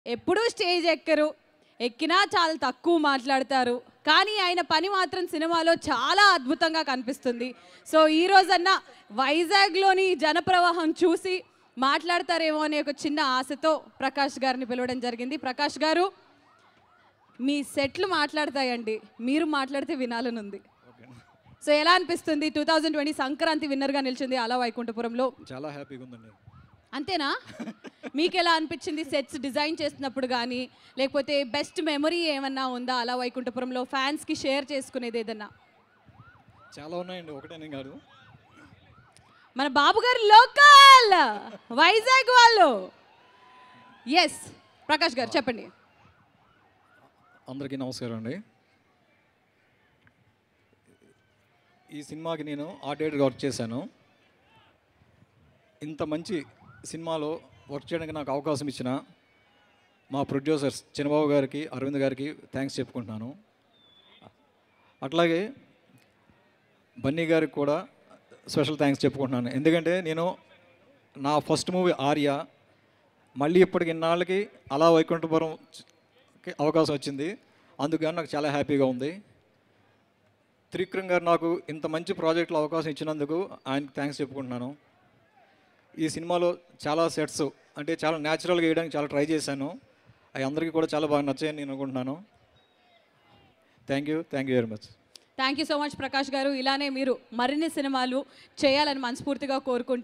ఎప్పుడూ స్టేజ్ ఎక్కరు ఎక్కినా చాలా తక్కువ మాట్లాడతారు కానీ ఆయన పని మాత్రం సినిమాలో చాలా అద్భుతంగా కనిపిస్తుంది సో ఈ రోజన్నా వైజాగ్లోని జనప్రవాహం చూసి మాట్లాడతారేమో అనే ఒక చిన్న ఆశతో ప్రకాష్ గారిని పిలవడం జరిగింది ప్రకాష్ గారు మీ సెట్లు మాట్లాడతాయండి మీరు మాట్లాడితే వినాలనుంది సో ఎలా అనిపిస్తుంది టూ థౌజండ్ ట్వంటీ సంక్రాంతి విన్నర్గా నిలిచింది అలా వైకుంఠపురంలో చాలా హ్యాపీగా ఉందండి అంతేనా మీకు ఎలా అనిపించింది సెట్స్ డిజైన్ చేస్తున్నప్పుడు కానీ లేకపోతే బెస్ట్ మెమరీ ఏమన్నా ఉందా అలా వైకుంఠపురంలో ఫ్యాన్స్కి షేర్ చేసుకునేది ఏదన్నా చాలా ఉన్నాయండి ఒకటేనే కాదు మన బాబు గారు లోకల్ వైజాగ్ వాళ్ళు ఎస్ ప్రకాష్ గారు చెప్పండి అందరికీ నమస్కారం అండి ఈ సినిమాకి నేను ఆర్ట్ డైరెక్టర్గా వర్క్ చేశాను ఇంత మంచి సినిమాలో వర్క్ చేయడానికి నాకు అవకాశం ఇచ్చిన మా ప్రొడ్యూసర్స్ చిన్నబాబు గారికి అరవింద్ గారికి థ్యాంక్స్ చెప్పుకుంటున్నాను అట్లాగే బన్నీ గారికి కూడా స్పెషల్ థ్యాంక్స్ చెప్పుకుంటున్నాను ఎందుకంటే నేను నా ఫస్ట్ మూవీ ఆర్య మళ్ళీ ఇప్పటికి ఇన్నాళ్ళకి అలా వైకుంఠపురం కి అవకాశం వచ్చింది అందుకని నాకు చాలా హ్యాపీగా ఉంది త్రివిక్రమ్ గారు నాకు ఇంత మంచి ప్రాజెక్ట్లో అవకాశం ఇచ్చినందుకు ఆయనకి థ్యాంక్స్ చెప్పుకుంటున్నాను ఈ సినిమాలో చాలా సెట్స్ అంటే చాలా న్యాచురల్గా వేయడానికి చాలా ట్రై చేశాను అవి అందరికీ కూడా చాలా బాగా నచ్చాయని నేను అనుకుంటున్నాను thank you thank you very much thank you so much Prakash garu ఇలానే మీరు మరిన్ని సినిమాలు చేయాలని మనస్ఫూర్తిగా కోరుకుంటూ